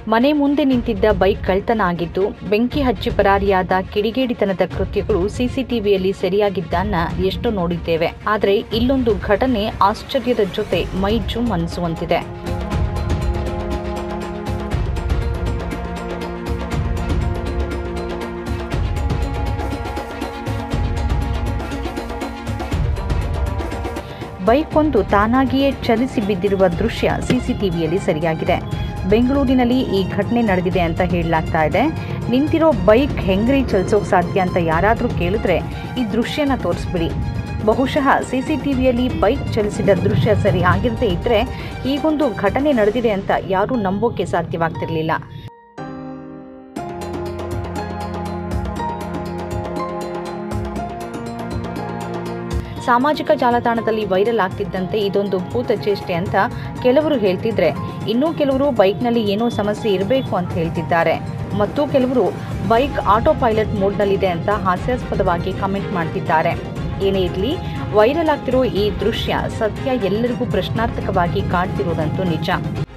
ಮನೆ ಮುಂದೆ ನಿಂತಿದ್ದ ಬೈಕ್ ಕಳ್ತನ ಆಗಿದ್ದು ಬೆಂಕಿ ಹಚ್ಚಿ ಪರಾರಿಯಾದ ಕಿಡಿಗೇಡಿತನದ ಕೃತ್ಯಗಳು ಸಿಸಿಟಿವಿಯಲ್ಲಿ ಸೆರೆಯಾಗಿದ್ದನ್ನ ಎಷ್ಟು ನೋಡಿದ್ದೇವೆ ಆದರೆ ಇಲ್ಲೊಂದು ಘಟನೆ ಆಶ್ಚರ್ಯದ ಜೊತೆ ಮೈ ಜುಮ್ ಅನಿಸುವಂತಿದೆ ಬೈಕ್ ಒಂದು ತಾನಾಗಿಯೇ ಚಲಿಸಿ ಬಿದ್ದಿರುವ ದೃಶ್ಯ ಸಿಸಿಟಿವಿಯಲ್ಲಿ ಸರಿಯಾಗಿದೆ ಬೆಂಗಳೂರಿನಲ್ಲಿ ಈ ಘಟನೆ ನಡೆದಿದೆ ಅಂತ ಹೇಳಲಾಗ್ತಾ ಇದೆ ನಿಂತಿರೋ ಬೈಕ್ ಹೆಂಗ್ರಿ ಚಲಿಸೋಕೆ ಸಾಧ್ಯ ಅಂತ ಯಾರಾದರೂ ಕೇಳಿದ್ರೆ ಈ ದೃಶ್ಯನ ತೋರಿಸ್ಬಿಡಿ ಬಹುಶಃ ಸಿಸಿಟಿವಿಯಲ್ಲಿ ಬೈಕ್ ಚಲಿಸಿದ ದೃಶ್ಯ ಸರಿ ಆಗಿರದೇ ಇದ್ದರೆ ಹೀಗೊಂದು ಘಟನೆ ನಡೆದಿದೆ ಅಂತ ಯಾರೂ ನಂಬೋಕೆ ಸಾಧ್ಯವಾಗ್ತಿರಲಿಲ್ಲ ಸಾಮಾಜಿಕ ಜಾಲತಾಣದಲ್ಲಿ ವೈರಲ್ ಆಗ್ತಿದ್ದಂತೆ ಇದೊಂದು ಭೂತ ಚೇಷ್ಟೆ ಅಂತ ಕೆಲವರು ಹೇಳ್ತಿದ್ರೆ ಇನ್ನೂ ಕೆಲವರು ಬೈಕ್ನಲ್ಲಿ ಏನೋ ಸಮಸ್ಯೆ ಇರಬೇಕು ಅಂತ ಹೇಳ್ತಿದ್ದಾರೆ ಮತ್ತು ಕೆಲವರು ಬೈಕ್ ಆಟೋ ಪೈಲಟ್ ಮೋಡ್ನಲ್ಲಿದೆ ಅಂತ ಹಾಸ್ಯಾಸ್ಪದವಾಗಿ ಕಮೆಂಟ್ ಮಾಡ್ತಿದ್ದಾರೆ ಏನೇ ಇರಲಿ ವೈರಲ್ ಆಗ್ತಿರೋ ಈ ದೃಶ್ಯ ಸದ್ಯ ಎಲ್ಲರಿಗೂ ಪ್ರಶ್ನಾರ್ಥಕವಾಗಿ ಕಾಡ್ತಿರೋದಂತೂ ನಿಜ